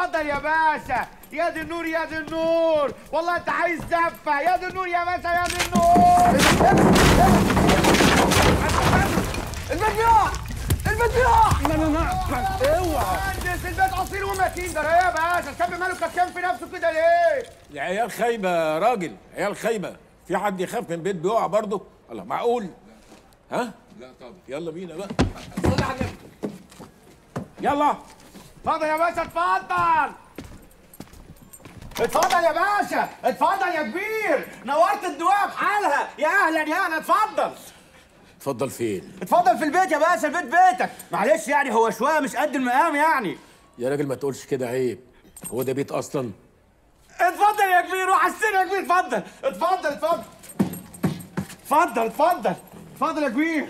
اتفضل يا باشا يا دي النور يا دي النور والله انت عايز زفه يا دي النور يا باشا يا دي النور البيت بيقع البيت بيقع لا لا لا اوعى مهندس البيت اصيل ومتين ده يا باشا الشاب ماله كشكان في نفسه كده ليه؟ العيال خايبه يا راجل عيال خايبه في حد يخاف من بيت بيقع برضه الله معقول ها لا طبعا يلا بينا بقى صلي على النبي يلا اتفضل يا باشا اتفضل اتفضل يا باشا اتفضل يا كبير نورت الدواء بحالها يا اهلا يا اهلا اتفضل اتفضل فين اتفضل في البيت يا باشا البيت بيتك معلش يعني هو شويه مش قد المقام يعني يا راجل ما تقولش كده عيب هو ده بيت اصلا اتفضل يا كبير وحسنا يا كبير اتفضل اتفضل اتفضل اتفضل اتفضل اتفضل يا كبير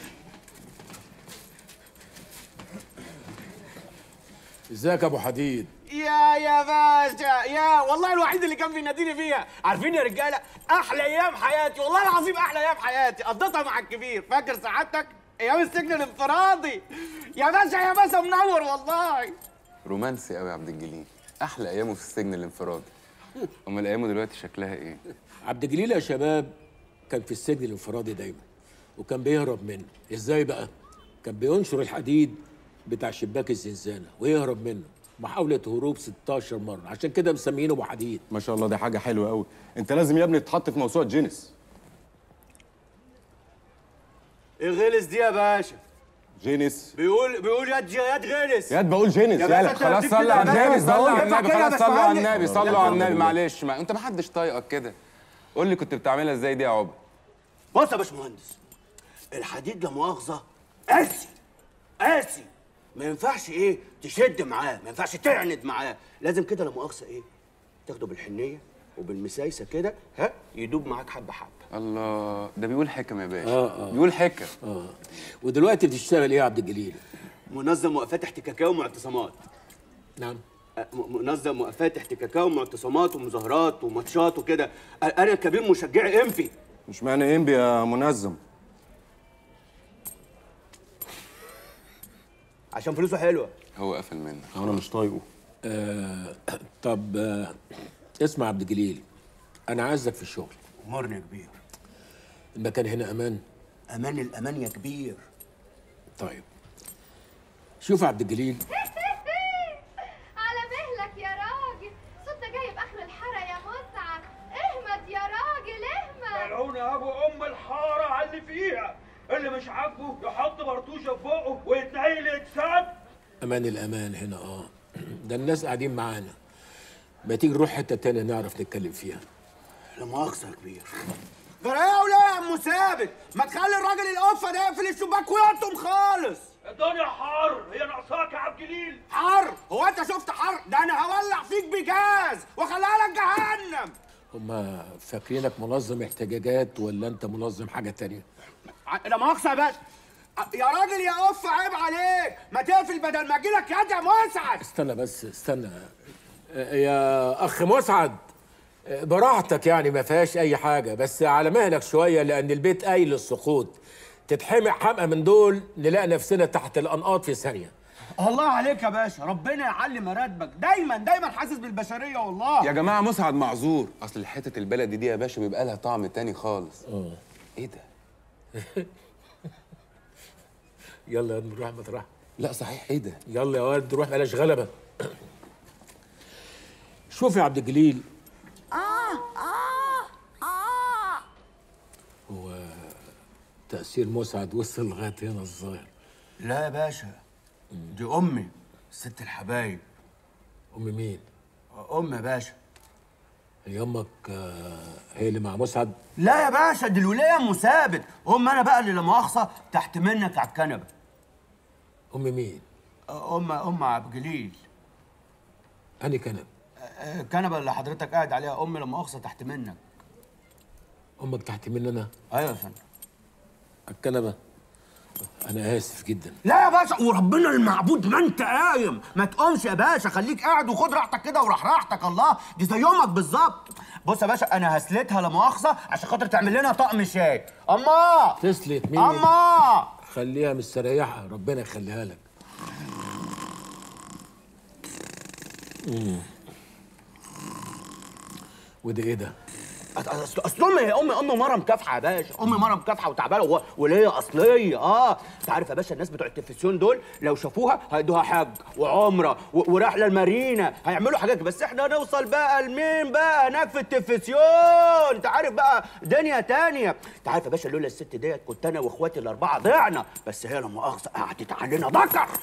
ازيك يا ابو حديد يا يا باشا يا والله الوحيد اللي كان بيناديني فيها عارفين يا رجاله احلى ايام حياتي والله العظيم احلى ايام حياتي قضيتها مع الكبير فاكر سعادتك ايام السجن الانفرادي يا باشا يا باشا منور والله رومانسي قوي يا عبد الجليل احلى ايامه في السجن الانفرادي امال ايامه دلوقتي شكلها ايه عبد الجليل يا شباب كان في السجن الانفرادي دايما وكان بيهرب منه ازاي بقى كان بينشر الحديد بتاع شباك الزنزانه ويهرب منه محاولة هروب 16 مرة عشان كده مسمينه ابو حديد ما شاء الله دي حاجه حلوه قوي انت لازم يا ابني تتحط في موسوعه جينيس ايه غلس دي يا باشا جينيس بيقول بيقول يد يد غلس ياد بقول جينيس يا يالا باشا خلاص صلوا على النبي صلوا على النبي خلاص صلوا على النبي صلوا على النبي النبي معلش ما انت ما حدش طايقك كده قول لي كنت بتعملها ازاي دي يا عقبه بص يا باشمهندس الحديد لا مؤاخذه قاسي قاسي ما ينفعش ايه تشد معاه ما ينفعش تعند معاه لازم كده لا مؤاخذه ايه تاخده بالحنيه وبالمسايسه كده ها يدوب معاك حبه حبه الله ده بيقول حكم يا باشا آه، آه. بيقول حكم اه ودلوقتي بتشتغل ايه يا عبد الجليل منظم وقفات احتكاكيه ومعتصمات نعم أه، م- منظم وقفات احتكاكيه ومعتصمات ومظاهرات وماتشات وكده أ- انا كبير مشجعي انفي مش معنى انبي يا منظم عشان فلوسه حلوه هو قفل منك انا مش طايقه آه طب آه اسمع يا عبد الجليل انا عايزك في الشغل امرني يا كبير المكان هنا امان امان الامان يا كبير طيب شوف يا عبد الجليل على مهلك يا راجل صوت ده جاي باخر الحاره يا مسعد اهمد يا راجل اهمد ملعون يا ابو ام الحاره على اللي فيها اللي مش عاجبه يحط برطوشه في بقه ويتنيل يتسد امان الامان هنا اه ده الناس قاعدين معانا ما تيجي نروح حته تانية نعرف نتكلم فيها لا مؤاخذه يا كبير غرايه ولا يا عم ثابت ما تخلي الراجل القفه ده يقفل الشباك ويقطم خالص الدنيا حر هي ناقصاك يا عبد الجليل حر هو انت شفت حر ده انا هولع فيك بجاز واخليها لك جهنم هما فاكرينك منظم احتجاجات ولا انت منظم حاجه تانية ع- لا مؤاخذه يا باشا ع- يا راجل يا قف عيب عليك ما تقفل بدل ما اجيلك يد يا مسعد استنى بس استنى آه، يا اخ مسعد آه، براحتك يعني ما فيهاش اي حاجه بس على مهلك شويه لان البيت قايل للسقوط تتحمق حمقى من دول نلاقي نفسنا تحت الانقاض في ثانيه الله عليك يا باشا ربنا يعلي مراتبك دايما دايما حاسس بالبشريه والله يا جماعه مسعد معذور اصل حته البلد دي يا باشا بيبقى لها طعم تاني خالص ايه ده يلا نروح مطرح لا صحيح ايه ده يلا يا ولد نروح بلاش غلبه شوف يا عبد الجليل هو تأثير مسعد وصل لغاية هنا الظاهر لا يا باشا دي امي ست الحبايب أم مين؟ ام يا باشا هي أمك آه، هي اللي مع مسعد؟ لا يا باشا دي الولايه ام ثابت ام انا بقى اللي لا مؤاخذه تحت منك على الكنبه أم مين؟ ام ام عبد الجليل أني كنب الكنبه اللي حضرتك قاعد عليها ام لا مؤاخذه تحت منك أمك تحت مني أنا ايوه يا فندم الكنبة أنا آسف جدا لا يا باشا وربنا المعبود ما انت قايم ما تقومش يا باشا خليك قاعد وخد راحتك كده وراح راحتك الله دي زي يومك بالظبط بص يا باشا انا هسلتها لا مؤاخذه عشان خاطر تعمل لنا طقم شاي اما تسلت مين؟ اما خليها مستريحة ربنا يخليها لك وده ايه ده؟ اصل اصل امي امي امي مره مكافحه يا باشا امي مره مكافحه وتعبانه و- وليا اصليه اه انت عارف يا باشا الناس بتوع التلفزيون دول لو شافوها هيدوها حج وعمره و- ورحله المارينا هيعملوا حاجات بس احنا نوصل بقى لمين بقى هناك في التلفزيون انت عارف بقى دنيا تانية انت عارف يا باشا لولا الست ديت كنت انا واخواتي الاربعه ضعنا بس هي لا مؤاخذه قعدت علينا ذكر